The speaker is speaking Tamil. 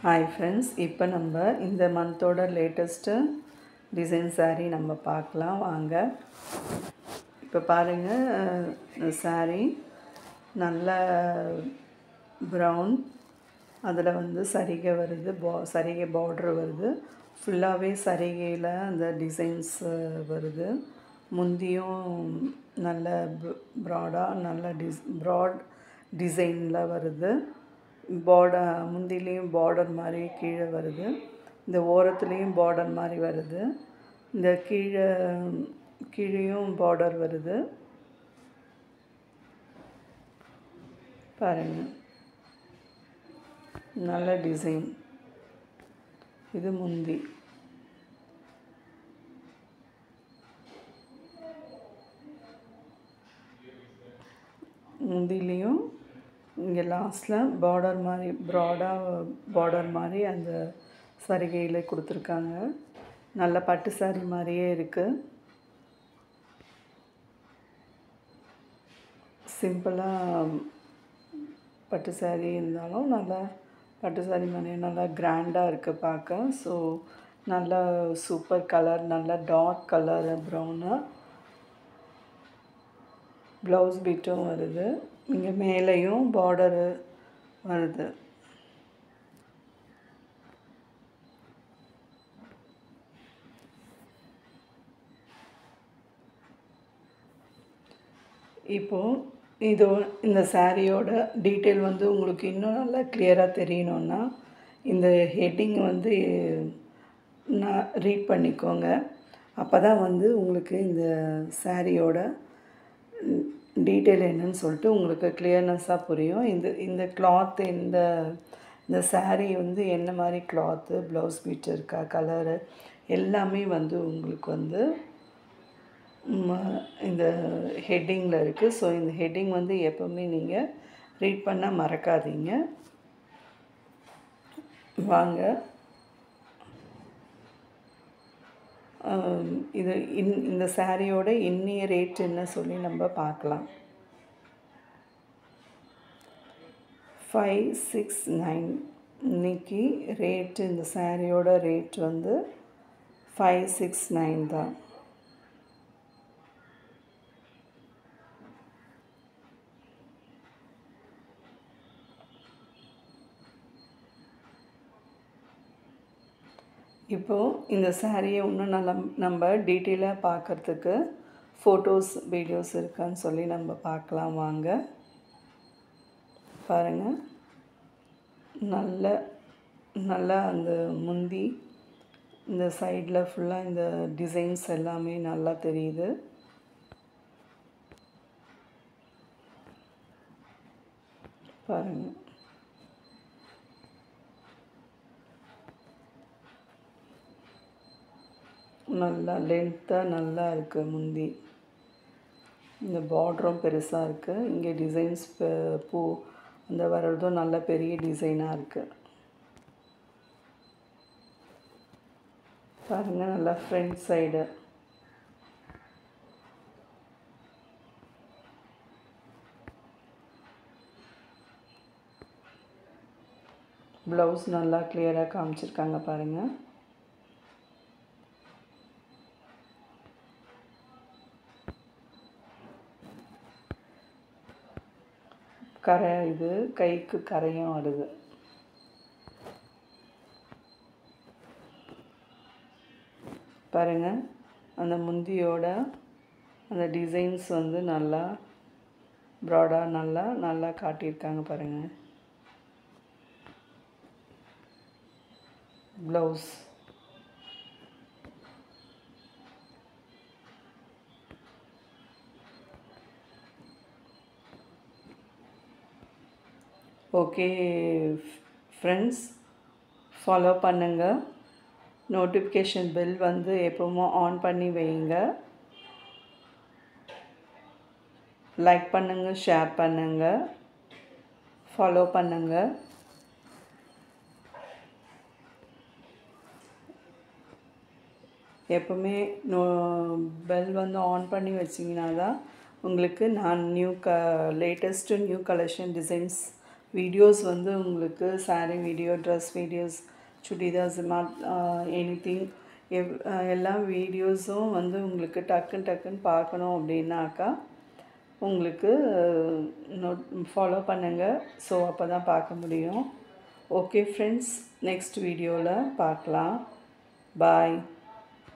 ஹாய் ஃப்ரெண்ட்ஸ் இப்போ நம்ம இந்த மந்தோட லேட்டஸ்ட்டு டிசைன் saree நம்ம பார்க்கலாம் வாங்க இப்போ பாருங்கள் saree நல்ல ப்ரௌன் அதில் வந்து சரிகை வருது பா சரிகை பார்டர் வருது ஃபுல்லாகவே சரிகையில் அந்த டிசைன்ஸ் வருது முந்தியும் நல்ல ப்ராடாக நல்ல டிஸ் ப்ராட் டிசைனில் வருது பார்டர் முந்திலையும் பார்டர் மாதிரி கீழே வருது இந்த ஓரத்துலேயும் பார்டர் மாதிரி வருது இந்த கீழே கீழேயும் பார்டர் வருது பாருங்கள் நல்ல டிசைன் இது முந்தி முந்திலையும் இங்கே லாஸ்ட்டில் பார்டர் மாதிரி ப்ராடாக பார்டர் மாதிரி அந்த சரிகையில் கொடுத்துருக்காங்க நல்ல பட்டு சாரி மாதிரியே இருக்குது சிம்பிளாக பட்டு சாரி இருந்தாலும் நல்லா பட்டு சாரி மாதிரியே நல்லா கிராண்டாக இருக்குது பார்க்க ஸோ நல்ல சூப்பர் கலர் நல்ல டார்க் கலர் ப்ரௌனு ப்ளவுஸ் பீட்டும் வருது இங்கே மேலேயும் பார்டரு வருது இப்போது இதோ இந்த சாரியோட டீட்டெயில் வந்து உங்களுக்கு இன்னும் நல்லா கிளியராக தெரியணுன்னா இந்த ஹெட்டிங் வந்து நான் ரீட் பண்ணிக்கோங்க அப்போ தான் வந்து உங்களுக்கு இந்த சாரியோட டீட்டெயில் என்னன்னு சொல்லிட்டு உங்களுக்கு கிளியர்னஸாக புரியும் இந்த இந்த கிளாத் இந்த இந்த சாரீ வந்து என்ன மாதிரி கிளாத்து ப்ளவுஸ் பீட் இருக்கா கலரு எல்லாமே வந்து உங்களுக்கு வந்து இந்த ஹெட்டிங்கில் இருக்குது ஸோ இந்த ஹெட்டிங் வந்து எப்போவுமே நீங்கள் ரீட் பண்ண மறக்காதீங்க வாங்க இது இன் இந்த சாரியோட இன்னைய ரேட் என்ன சொல்லி நம்ம பார்க்கலாம் ஃபைவ் சிக்ஸ் நைன் இன்னைக்கு ரேட்டு இந்த சாரியோட ரேட் வந்து ஃபைவ் சிக்ஸ் நைன் தான் இப்போது இந்த சாரியை இன்னும் நல்லா நம்ம டீட்டெயிலாக பார்க்குறதுக்கு ஃபோட்டோஸ் வீடியோஸ் இருக்கான்னு சொல்லி நம்ம பார்க்கலாம் வாங்க பாருங்கள் நல்ல நல்லா அந்த முந்தி இந்த சைடில் ஃபுல்லாக இந்த டிசைன்ஸ் எல்லாமே நல்லா தெரியுது பாருங்கள் நல்லா லென்த்தாக நல்லா இருக்குது முந்தி இந்த பார்டரும் பெருசாக இருக்குது இங்கே டிசைன்ஸ் பூ அந்த வர்றதும் நல்ல பெரிய டிசைனாக இருக்குது பாருங்கள் நல்லா ஃப்ரண்ட் சைடு ப்ளவுஸ் நல்லா கிளியராக காமிச்சிருக்காங்க பாருங்கள் கரை இது கைக்கு கரையும் வருது பாருங்கள் அந்த முந்தியோட அந்த டிசைன்ஸ் வந்து நல்லா ப்ராடாக நல்லா நல்லா காட்டியிருக்காங்க பாருங்கள் ப்ளவுஸ் ஓகே ஃப்ரெண்ட்ஸ் ஃபாலோ பண்ணுங்கள் நோட்டிஃபிகேஷன் பெல் வந்து எப்பவுமே ஆன் பண்ணி வைங்க லைக் பண்ணுங்கள் ஷேர் பண்ணுங்கள் ஃபாலோ பண்ணுங்கள் எப்போவுமே நோ பெல் வந்து ஆன் பண்ணி வச்சிங்கன்னா தான் உங்களுக்கு நான் நியூ க latest new collection designs videos வந்து உங்களுக்கு saree வீடியோ dress videos churidars anything எவ் எல்லா வீடியோஸும் வந்து உங்களுக்கு டக்குன்னு டக்குன்னு பார்க்கணும் அப்படின்னாக்கா உங்களுக்கு நோட் ஃபாலோ பண்ணுங்கள் ஸோ அப்போ தான் பார்க்க முடியும் ஓகே ஃப்ரெண்ட்ஸ் நெக்ஸ்ட் வீடியோவில் பார்க்கலாம் பாய்